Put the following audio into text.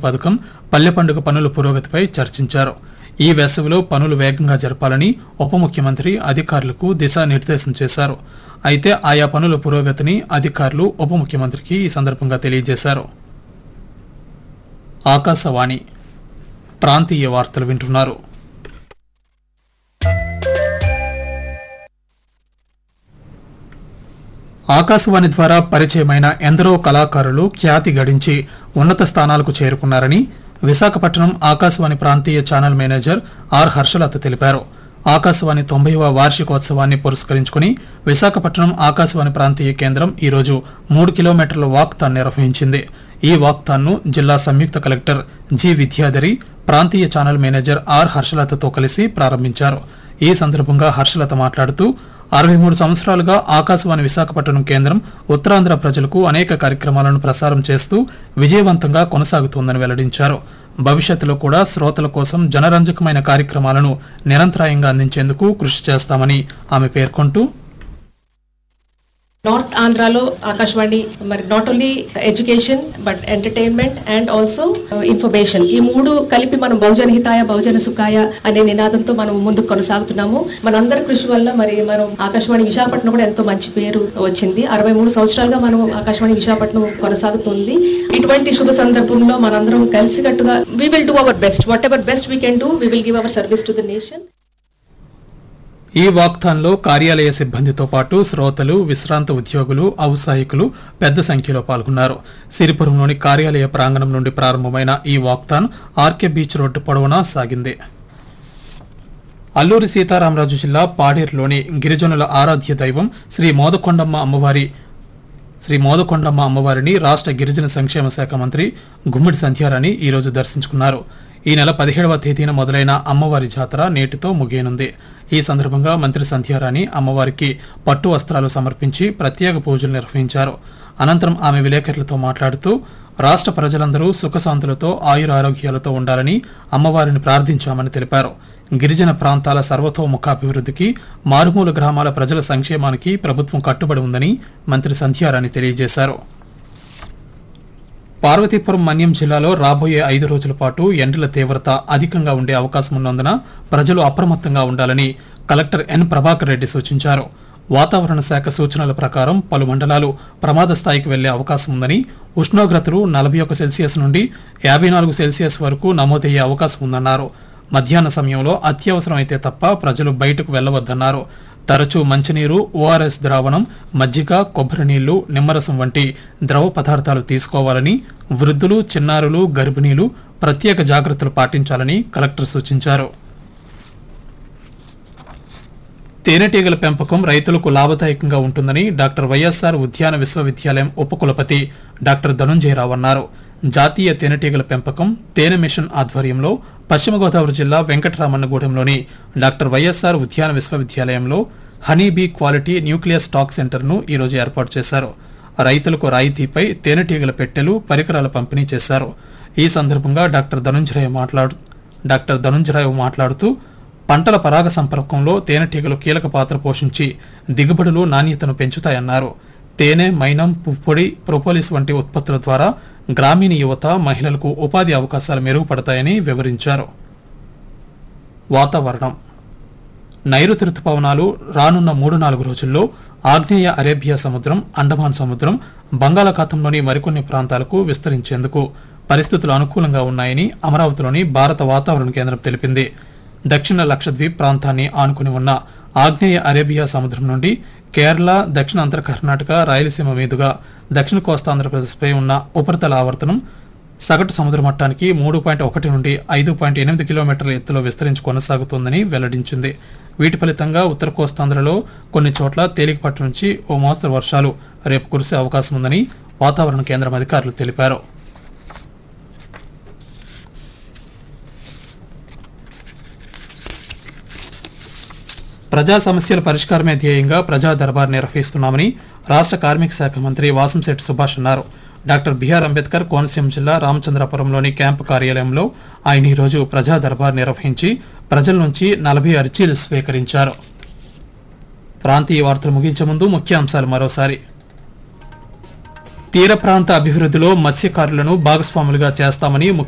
పథకం పల్లె పండుగ పనుల పురోగతిపై చర్చించారు ఈ వేసవిలో పనులు వేగంగా జరపాలని ఉప ముఖ్యమంత్రి అధికారులకు దిశానిర్దేశం చేశారు అయితే ఆయా పనుల పురోగతిని అధికారులు ఉప ముఖ్యమంత్రికి ఈ సందర్భంగా తెలియజేశారు ఆకాశవాణి ప్రాంతీయ వార్తలు వింటున్నారు ఆకాశవాణి ద్వారా పరిచయమైన ఎందరో కళాకారులు ఖ్యాతి గడించి ఉన్నత స్థానాలకు చేరుకున్నారని విశాఖపట్నం ఆకాశవాణి ప్రాంతీయ ఛానల్ మేనేజర్ ఆర్ హర్షలత తెలిపారు ఆకాశవాణి తొంభైవ వార్షికోత్సవాన్ని పురస్కరించుకుని విశాఖపట్నం ఆకాశవాణి ప్రాంతీయ కేంద్రం ఈరోజు మూడు కిలోమీటర్ల వాక్థాన్ నిర్వహించింది ఈ వాక్థాన్ను జిల్లా సంయుక్త కలెక్టర్ జి విద్యాధరి ప్రాంతీయ ఛానల్ మేనేజర్ ఆర్ హర్షలతతో కలిసి ప్రారంభించారు ఈ సందర్భంగా హర్షలత మాట్లాడుతూ అరవై మూడు సంవత్సరాలుగా ఆకాశవాణి విశాఖపట్నం కేంద్రం ఉత్తరాంధ్ర ప్రజలకు అనేక కార్యక్రమాలను ప్రసారం చేస్తూ విజయవంతంగా కొనసాగుతోందని వెల్లడించారు భవిష్యత్తులో కూడా శ్రోతల కోసం జనరంజకమైన కార్యక్రమాలను నిరంతరాయంగా అందించేందుకు కృషి చేస్తామని ఆమె పేర్కొంటూ నార్త్ ఆంధ్రాలో ఆకాశవాణి మరి not only education but entertainment and also information ఈ మూడు కలిపి మనం బహుజన హితాయ బహుజన సుఖాయ అనే నినాదంతో మనం ముందుకు కొనసాగుతున్నాము మనందరి కృషి వల్ల మరి మనం ఆకాశవాణి విశాఖపట్నం కూడా ఎంతో మంచి పేరు వచ్చింది అరవై మూడు సంవత్సరాలుగా మనం ఆకాశవాణి విశాఖపట్నం కొనసాగుతుంది ఇటువంటి శుభ సందర్భంలో మనందరం కలిసికట్టుగా we will do our best whatever best we can do we will give our service to the nation ఈ వాక్థాన్లో కార్యాలయ సిబ్బందితో పాటు శ్రోతలు విశ్రాంత ఉద్యోగులు ఔత్సాహికులు పెద్ద సంఖ్యలో పాల్గొన్నారు సిరిపురంలోని కార్యాలయ ప్రాంగణం నుండి ప్రారంభమైన ఈ వాక్థాన్ ఆర్కే బీచ్ రోడ్డు పొడవునా సాగింది అల్లూరి సీతారామరాజు జిల్లా పాడేరులోని గిరిజనుల ఆరాధ్య దైవం శ్రీ మోదకొండమ్మ అమ్మవారి శ్రీ మోదకొండమ్మ అమ్మవారిని రాష్ట్ర గిరిజన సంక్షేమ శాఖ మంత్రి గుమ్మిడి సంధ్యారాణి ఈరోజు దర్శించుకున్నారు ఈ నెల పదిహేడవ తేదీన మొదలైన అమ్మవారి జాతర నేటితో ముగియనుంది ఈ సందర్భంగా మంత్రి సంధ్యారాణి అమ్మవారికి పట్టు వస్త్రాలు సమర్పించి ప్రత్యేక పూజలు నిర్వహించారు అనంతరం ఆమె విలేకరులతో మాట్లాడుతూ రాష్ట్ర ప్రజలందరూ సుఖశాంతులతో ఆయురారోగ్యాలతో ఉండాలని అమ్మవారిని ప్రార్థించామని తెలిపారు గిరిజన ప్రాంతాల సర్వతోముఖాభివృద్ధికి మారుమూల గ్రామాల ప్రజల సంక్షేమానికి ప్రభుత్వం కట్టుబడి ఉందని మంత్రి సంధ్యారాణి తెలియజేశారు పార్వతీపురం మన్యం జిల్లాలో రాబోయే ఐదు రోజుల పాటు ఎండల తీవ్రత అధికంగా ఉండే అవకాశం ఉన్నందున ప్రజలు అప్రమత్తంగా ఉండాలని కలెక్టర్ ఎన్ ప్రభాకర్ రెడ్డి సూచించారు వాతావరణ శాఖ సూచనల ప్రకారం పలు మండలాలు ప్రమాద స్థాయికి వెళ్లే అవకాశం ఉందని ఉష్ణోగ్రతలు నలభై ఒక సెల్సియస్ నుండి యాభై నాలుగు సెల్సియస్ వరకు నమోదయ్యే అవకాశం ఉందన్నారు మధ్యాహ్న సమయంలో అత్యవసరమైతే తప్ప ప్రజలు బయటకు వెళ్లవద్దన్నారు తరచూ మంచినీరు ఓఆర్ఎస్ ద్రావణం మజ్జిగ కొబ్బరి నీళ్లు నిమ్మరసం వంటి ద్రవ పదార్థాలు తీసుకోవాలని వృద్ధులు చిన్నారులు గర్భిణీలు ప్రత్యేక జాగ్రత్తలు పాటించాలని కలెక్టర్ సూచించారు తేనెటీగల పెంపకం రైతులకు లాభదాయకంగా ఉంటుందని డాక్టర్ వైఎస్ఆర్ ఉద్యాన విశ్వవిద్యాలయం ఉపకులపతి డాక్టర్ ధనుంజయరావు అన్నారు జాతీయ తేనెటీగల పెంపకం తేనె మిషన్ ఆధ్వర్యంలో పశ్చిమ గోదావరి జిల్లా వెంకటరామన్నగూడెంలోని డాక్టర్ వైఎస్ఆర్ ఉద్యాన విశ్వవిద్యాలయంలో honey bee quality nucleus stock సెంటర్ను ఈరోజు ఏర్పాటు చేశారు రైతులకు రాయితీపై తేనెటీగల పెట్టెలు పరికరాల పంపిణీ చేశారు ఈ సందర్భంగా డాక్టర్ ధనుంజరావు మాట్లాడు డాక్టర్ ధనుంజరావు మాట్లాడుతూ పంటల పరాగ సంపర్కంలో తేనెటీగలు కీలక పాత్ర పోషించి దిగుబడులు నాణ్యతను పెంచుతాయన్నారు తేనె మైనం పుప్పొడి ప్రొపోలిస్ వంటి ఉత్పత్తుల ద్వారా గ్రామీణ యువత మహిళలకు ఉపాధి అవకాశాలు మెరుగుపడతాయని వివరించారు వాతావరణం నైరుతి రుతుపవనాలు రానున్న మూడు నాలుగు రోజుల్లో ఆగ్నేయ అరేబియా సముద్రం అండమాన్ సముద్రం బంగాళాఖాతంలోని మరికొన్ని ప్రాంతాలకు విస్తరించేందుకు పరిస్థితులు అనుకూలంగా ఉన్నాయని అమరావతిలోని భారత వాతావరణ కేంద్రం తెలిపింది దక్షిణ లక్షద్వీప్ ప్రాంతాన్ని ఆనుకుని ఉన్న ఆగ్నేయ అరేబియా సముద్రం నుండి కేరళ దక్షిణ అంతర కర్ణాటక రాయలసీమ మీదుగా దక్షిణ కోస్తాంధ్రప్రదేశ్పై ఉన్న ఉపరితల ఆవర్తనం సగటు సముద్ర మట్టానికి మూడు పాయింట్ ఒకటి నుండి ఐదు పాయింట్ ఎనిమిది కిలోమీటర్ల ఎత్తులో విస్తరించి కొనసాగుతోందని వెల్లడించింది వీటి ఫలితంగా ఉత్తర కోస్తాంధ్రలో కొన్ని చోట్ల తేలికపాటి నుంచి ఓ మోస్తరు వర్షాలు రేపు కురిసే అవకాశం ఉందని వాతావరణ కేంద్రం అధికారులు తెలిపారు ప్రజా సమస్యల పరిష్కారమే ధ్యేయంగా ప్రజా దర్బార్ నిర్వహిస్తున్నామని రాష్ట్ర కార్మిక శాఖ మంత్రి వాసంశెట్టి సుభాష్ అన్నారు డాక్టర్ బిఆర్ అంబేద్కర్ కోనసీమ జిల్లా రామచంద్రపురంలోని క్యాంపు కార్యాలయంలో ఆయన ఈరోజు ప్రజా దర్బార్ నిర్వహించి ప్రజల నుంచి నలభై అర్జీలు స్వీకరించారు ప్రాంతీయ వార్తలు ముగించే ముందు ముఖ్యాంశాలు మరోసారి తీర ప్రాంత అభివృద్ధిలో మత్స్యకారులను భాగస్వాములుగా చేస్తామని ముఖ్య